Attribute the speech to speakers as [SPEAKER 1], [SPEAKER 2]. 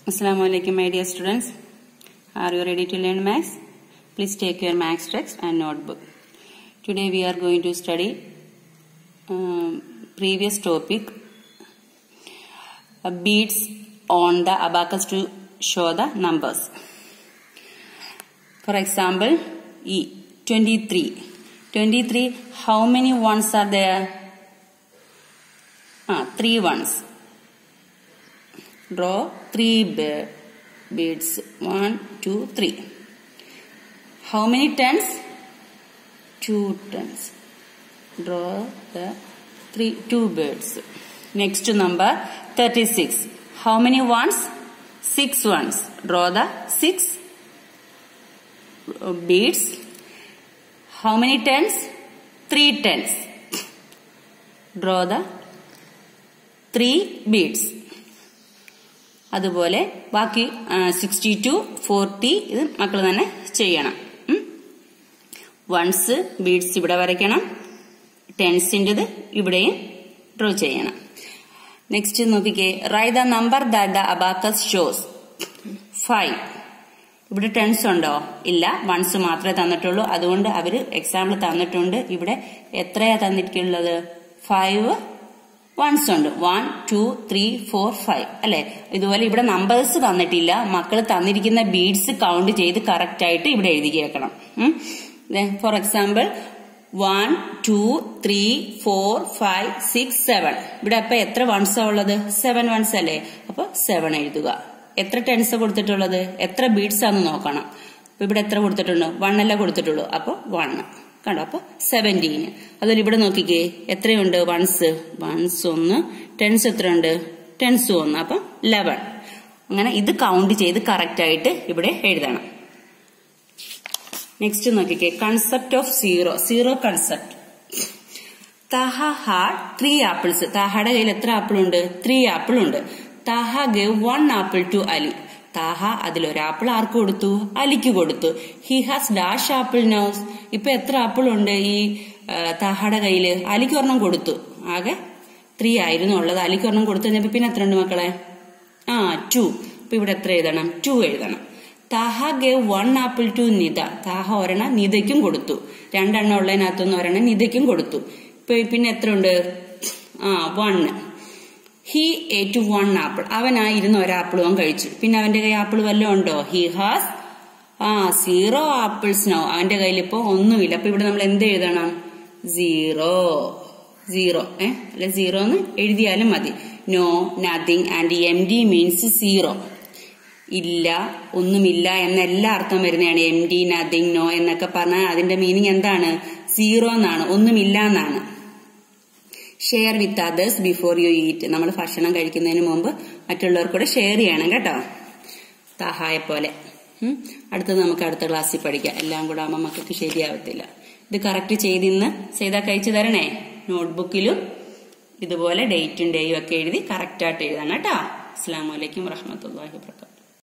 [SPEAKER 1] Assalamu alaikum my dear students. Are you ready to learn maths? Please take your maths text and notebook. Today we are going to study um, previous topic uh, beads on the abacus to show the numbers. For example, E 23. 23 how many ones are there? Ah, three ones draw three be- beads one two three how many tens two tens draw the three two birds next number 36 how many ones six ones draw the six uh, beads how many tens three tens draw the three beads അതുപോലെ ബാക്കി sixty to forty ഇത് മക്കൾ തന്നെ ചെയ്യണം once beads ഇവിടെ വരയ്ക്കണം ടെൻസിൻ്റെത് ഇവിടെയും draw ചെയ്യണം നെക്സ്റ്റ് നോക്കിക്കേ write the number that the abacus shows five ഇവിടെ ടെൻസ് ഉണ്ടോ ഇല്ല വൺസ് മാത്രമേ തന്നിട്ടുള്ളൂ അതുകൊണ്ട് അവർ എക്സാമ്പിൾ തന്നിട്ടുണ്ട് ഇവിടെ എത്രയാ തന്നിട്ടുള്ളത് ഫൈവ് വൺസ് ഉണ്ട് one two three four five അല്ലെ ഇതുപോലെ ഇവിടെ നമ്പേഴ്സ് തന്നിട്ടില്ല മക്കൾ തന്നിരിക്കുന്ന ബീഡ്സ് കൗണ്ട് ചെയ്ത് കറക്റ്റ് ആയിട്ട് ഇവിടെ എഴുതി കേൾക്കണം for example one two three four five six seven ഇവിടെ അപ്പൊ എത്ര വൺസാ ഉള്ളത് സെവൻ വൺസ് അല്ലേ അപ്പൊ സെവൻ എഴുതുക എത്ര ടെൻസ് കൊടുത്തിട്ടുള്ളത് എത്ര ബീഡ്സ് ആണെന്ന് നോക്കണം അപ്പൊ ഇവിടെ എത്ര കൊടുത്തിട്ടുണ്ട് വൺ അല്ല കൊടുത്തിട്ടുള്ളൂ അപ്പൊ വൺ കണ്ടോ അപ്പൊ സെവൻറ്റീൻ അതുപോലെ ഇവിടെ നോക്കിക്കേ എത്രയുണ്ട് വൺസ് വൺസ് ഒന്ന് ടെൻസ് എത്രയുണ്ട് ടെൻസ് ഒന്ന് അപ്പൊ ലെവൻ അങ്ങനെ ഇത് കൗണ്ട് ചെയ്ത് കറക്റ്റ് ആയിട്ട് ഇവിടെ എഴുതണം നെക്സ്റ്റ് നോക്കിക്കേ concept of zero zero concept Taha had three apples താഹയുടെ കയ്യിൽ എത്ര ആപ്പിൾ ഉണ്ട് ത്രീ ആപ്പിൾ ഉണ്ട് Taha gave one apple to Ali Taha അതിലൊരാപ്പിൾ ആർക്ക് കൊടുത്തു അലിക്ക് കൊടുത്തു ഹി ഹാസ് ഡാഷ് ആപ്പിൾ നൗസ് ഇപ്പൊ എത്ര ആപ്പിൾ ഉണ്ട് ഈ താഹയുടെ കയ്യില് അലിക്ക് ഒരെണ്ണം കൊടുത്തു ആകെ ത്രീ ആയിരുന്നു ഉള്ളത് അലിക്ക് ഒരെണ്ണം കൊടുത്തു കഴിഞ്ഞപ്പോ പിന്നെ എത്ര ഉണ്ട് മക്കളെ ആ ടു ഇപ്പൊ ഇവിടെ എത്ര എഴുതണം ടു എഴുതണം Taha gave one apple to Nita Taha ഒരെണ്ണം നിതയ്ക്കും കൊടുത്തു രണ്ടെണ്ണം ഉള്ളതിനകത്തുനിന്ന് ഒരെണ്ണം നിതയ്ക്കും കൊടുത്തു ഇപ്പൊ പിന്നെ എത്ര ഉണ്ട് ആ one he ate one apple അവൻ ആ ഇരുന്ന് ഒരാപ്പിൾ അവൻ കഴിച്ചു പിന്നെ അവന്റെ കൈ ആപ്പിൾ വല്ലതും ഉണ്ടോ he has a zero apples no അവന്റെ കയ്യിൽ ഇപ്പൊ ഒന്നുമില്ല അപ്പൊ ഇവിടെ നമ്മൾ എന്ത് എഴുതണം സീറോ സീറോ ഏ അല്ലെ സീറോ എന്ന് എഴുതിയാലും മതി no nothing and empty means zero ഇല്ല ഒന്നുമില്ല എന്ന എല്ലാ അർത്ഥം വരുന്നതാണ് എം ഡി നത്തിങ് നോ എന്നൊക്കെ പറഞ്ഞാൽ അതിന്റെ മീനിങ് എന്താണ് സീറോ എന്നാണ് ഒന്നുമില്ല എന്നാണ് share with others before you eat നമ്മൾ ഭക്ഷണം കഴിക്കുന്നതിന് മുമ്പ് മറ്റുള്ളവർക്കൂടെ ഷെയർ ചെയ്യണം കേട്ടോ സഹായ പോലെ അടുത്തത് നമുക്ക് അടുത്ത ക്ലാസ്സിൽ പഠിക്കാം എല്ലാം കൂടെ ആകുമ്പോൾ മക്കൾക്ക് ശരിയാവത്തില്ല ഇത് കറക്റ്റ് ചെയ്തിന്ന് ചെയ്താൽ കഴിച്ചു തരണേ നോട്ട്ബുക്കിലും ഇതുപോലെ ഡേറ്റും ഡേയും ഒക്കെ എഴുതി കറക്റ്റായിട്ട് എഴുതണം കേട്ടോ അസ്സാം വലൈക്കും വറഹമത്തല്ലാഹി വർക്കാത്തു